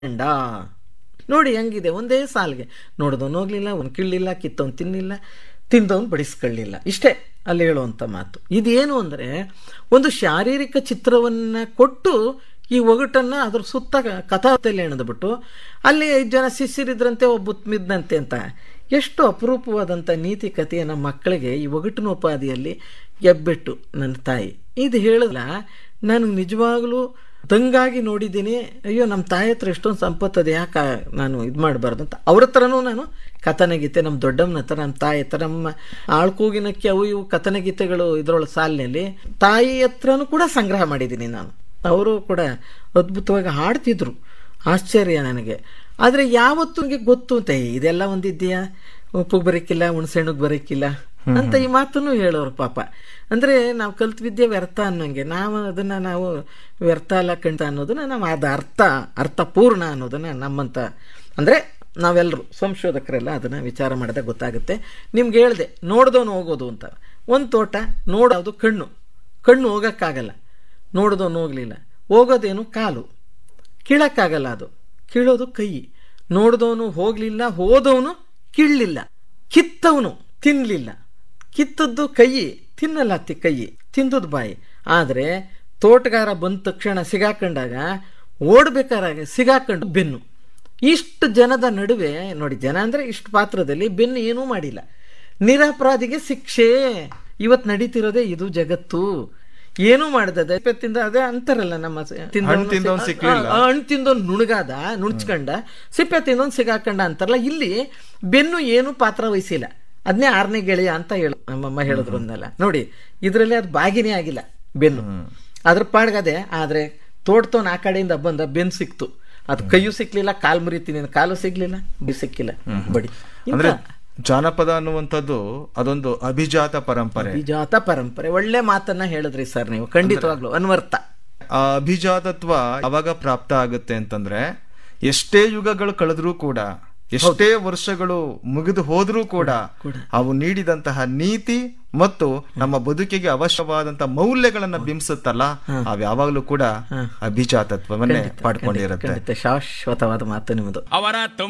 ಗಂಡ ನೋಡಿ ಹೆಂಗಿದೆ ಒಂದೇ ಸಾಲಿಗೆ ನೋಡ್ದವನು ಹೋಗ್ಲಿಲ್ಲ ಅವ್ನು ಕೀಳಲಿಲ್ಲ ಕಿತ್ತವನು ತಿನ್ನಿಲ್ಲ ತಿಂದವನು ಬಡಿಸ್ಕೊಳ್ಳಿಲ್ಲ ಇಷ್ಟೇ ಅಲ್ಲಿ ಹೇಳುವಂಥ ಮಾತು ಇದೇನು ಅಂದರೆ ಒಂದು ಶಾರೀರಿಕ ಚಿತ್ರವನ್ನು ಕೊಟ್ಟು ಈ ಒಗಟನ್ನು ಅದ್ರ ಸುತ್ತ ಕಥಾವತೆಯಲ್ಲಿ ಎಣೆದ್ಬಿಟ್ಟು ಅಲ್ಲಿ ಐದು ಜನ ಶಿಷ್ಯರಿದ್ರಂತೆ ಒಬ್ಬ ಮಿದ್ದಂತೆ ಅಂತ ಎಷ್ಟು ಅಪರೂಪವಾದಂಥ ನೀತಿ ಕಥೆಯನ್ನು ಮಕ್ಕಳಿಗೆ ಈ ಒಗಟಿನೋಪಾದಿಯಲ್ಲಿ ಎಬ್ಬೆಟ್ಟು ನನ್ನ ತಾಯಿ ಇದು ಹೇಳಿಲ್ಲ ನನಗೆ ನಿಜವಾಗಲೂ ದಂಗಾಗಿ ನೋಡಿದ್ದೀನಿ ಅಯ್ಯೋ ನಮ್ಮ ತಾಯಿ ಹತ್ರ ಎಷ್ಟೊಂದು ಸಂಪತ್ತದು ಯಾಕೆ ನಾನು ಇದು ಮಾಡಬಾರ್ದು ಅಂತ ಅವ್ರ ಹತ್ರನೂ ನಾನು ಕಥನ ಗೀತೆ ನಮ್ಮ ದೊಡ್ಡಮ್ಮನ ಹತ್ರ ನಮ್ಮ ತಾಯಿ ಹತ್ರ ನಮ್ಮ ಆಳ್ಕೂಗಿನಕ್ಕೆ ಅವು ಇವು ಕಥನ ಗೀತೆಗಳು ಇದರೊಳಗೆ ಸಾಲಿನಲ್ಲಿ ತಾಯಿ ಹತ್ರನೂ ಕೂಡ ಸಂಗ್ರಹ ಮಾಡಿದ್ದೀನಿ ನಾನು ಅವರು ಕೂಡ ಅದ್ಭುತವಾಗಿ ಹಾಡ್ತಿದ್ರು ಆಶ್ಚರ್ಯ ನನಗೆ ಆದರೆ ಯಾವತ್ತೂ ನನಗೆ ಗೊತ್ತು ಅಂತ "ಏ, ಇದೆಲ್ಲ ಒಂದಿದೆಯಾ ಉಪ್ಪಿಗೆ ಬರೋಕ್ಕಿಲ್ಲ ಹುಣಸೆಹಣ್ಣಿಗೆ ಬರೋಕ್ಕಿಲ್ಲ ಅಂತ ಈ ಮಾತನ್ನು ಹೇಳೋರು ಪಾಪ ಅಂದರೆ ನಾವು ಕಲ್ತ ವಿದ್ಯೆ ವ್ಯರ್ಥ ಅನ್ನೋಂಗೆ ನಾವು ಅದನ್ನು ನಾವು ವ್ಯರ್ಥ ಅಲ್ಲ ಕಂಡ ಅನ್ನೋದನ್ನ ನಾವು ಅದು ಅರ್ಥ ಅರ್ಥಪೂರ್ಣ ಅನ್ನೋದನ್ನು ನಮ್ಮಂಥ ಅಂದರೆ ನಾವೆಲ್ಲರೂ ಸಂಶೋಧಕರೆಲ್ಲ ಅದನ್ನು ವಿಚಾರ ಮಾಡಿದಾಗ ಗೊತ್ತಾಗುತ್ತೆ ನಿಮ್ಗೆ ಹೇಳಿದೆ ನೋಡ್ದವನು ಹೋಗೋದು ಅಂತ ಒಂದು ತೋಟ ನೋಡೋದು ಕಣ್ಣು ಕಣ್ಣು ಹೋಗೋಕ್ಕಾಗಲ್ಲ ನೋಡ್ದವನು ಹೋಗಲಿಲ್ಲ ಹೋಗೋದೇನು ಕಾಲು ಕೀಳಕ್ಕಾಗಲ್ಲ ಅದು ಕೀಳೋದು ಕೈ ನೋಡ್ದವನು ಹೋಗಲಿಲ್ಲ ಹೋದವನು ಕೀಳಲಿಲ್ಲ ಕಿತ್ತವನು ತಿನ್ನಲಿಲ್ಲ ಕಿತ್ತದ್ದು ಕೈ ತಿನ್ನಲ್ಲ ತಿ ಕೈ ತಿಂದದ್ದು ಬಾಯಿ ಆದರೆ ತೋಟಗಾರ ಬಂದ ತಕ್ಷಣ ಸಿಗಾಕೊಂಡಾಗ ಓಡ್ಬೇಕಾರಾಗ ಸಿಗಾಕೊಂಡು ಬೆನ್ನು ಇಷ್ಟು ಜನದ ನಡುವೆ ನೋಡಿ ಜನ ಅಂದರೆ ಇಷ್ಟು ಪಾತ್ರದಲ್ಲಿ ಬೆನ್ನು ಏನೂ ಮಾಡಿಲ್ಲ ನಿರಪರಾಧಿಗೆ ಶಿಕ್ಷೆ ಇವತ್ತು ನಡೀತಿರೋದೇ ಇದು ಜಗತ್ತು ಏನೂ ಮಾಡದ ತಿಂದ ಅದೇ ಅಂತಾರಲ್ಲ ನಮ್ಮ ಸ- ತಿಂದವ್ನು ಹಣ್ಣ್ ತಿಂದವ್ನು ಸಿ- ಸಿಕ್ಲಿಲ್ಲ. ಆ, ಹಣ್ಣು ತಿಂದವ್ನು ನುಣಗಾದ ನುಣ್ಚ್ಕಂಡ ಸಿಪ್ಪೆ ತಿಂದವ್ನು ಸಿಗಾಕಂಡ ಅಂತಾರಲ್ಲ ಇಲ್ಲಿ ಬೆನ್ನು ಏನು ಪಾತ್ರ ವಹಿಸಿಲ್ಲ ಅದನ್ನೇ ಆರನೇ ಗೆಳೆಯ ಅಂತ ಹೇಳು ನಮ್ಮಮ್ಮ ಹೇಳಿದ್ರು ಅಂದಲ್ಲ ನೋಡಿ ಇದರಲ್ಲಿ ಅದು ಬಾಗಿನೇ ಆಗಿಲ್ಲ ಬೆನ್ನು ಅದ್ರ ಪಾಡ್ಗದೆ ಆದ್ರೆ ತೋಡ್ತವನ್ ಆ ಕಡೆಯಿಂದ ಬಂದ ಬೆನ್ನು ಸಿಕ್ತು ಅದು ಕೈಯೂ ಸಿಕ್ಲಿಲ್ಲ ಕಾಲು ಮುರಿತೀನಿ ಕಾಲು ಸಿಗ್ಲಿಲ್ಲ ಬಿ ಸಿಕ್ಕಿಲ್ಲ ಬಡಿ ಅಂದ್ರೆ ಜಾನಪದ ಅನ್ನುವಂಥದ್ದು ಅದೊಂದು ಅಭಿಜಾತ ಪರಂಪರೆ ವಿಜಾತ ಪರಂಪರೆ ಒಳ್ಳೆ ಮಾತನ್ನ ಹೇಳಿದ್ರಿ ಸರ್ ನೀವು ಖಂಡಿತವಾಗ್ಲು ಅನ್ವರ್ಥ ಆ ಅಭಿಜಾತತ್ವ ಅವಾಗ ಪ್ರಾಪ್ತ ಆಗುತ್ತೆ ಅಂತಂದ್ರೆ ಎಷ್ಟೇ ಯುಗಗಳು ಕಳೆದ್ರೂ ಕೂಡ ಎಷ್ಟೇ ವರ್ಷಗಳು ಮುಗಿದು ಹೋದ್ರೂ ಕೂಡ ಅವು ನೀಡಿದಂತಹ ನೀತಿ ಮತ್ತು ನಮ್ಮ ಬದುಕಿಗೆ ಅವಶ್ಯವಾದಂತಹ ಮೌಲ್ಯಗಳನ್ನ ಬಿಂಬಿಸುತ್ತಲ್ಲ ಅವ್ ಯಾವಾಗ್ಲೂ ಕೂಡ ಅಭಿಜಾತತ್ವವನ್ನೇ ಪಡ್ಕೊಂಡಿರುತ್ತೆ ಖಂಡಿತ ಶಾಶ್ವತವಾದ ಮಾತು ನಿಮ್ಮದು ಅವರ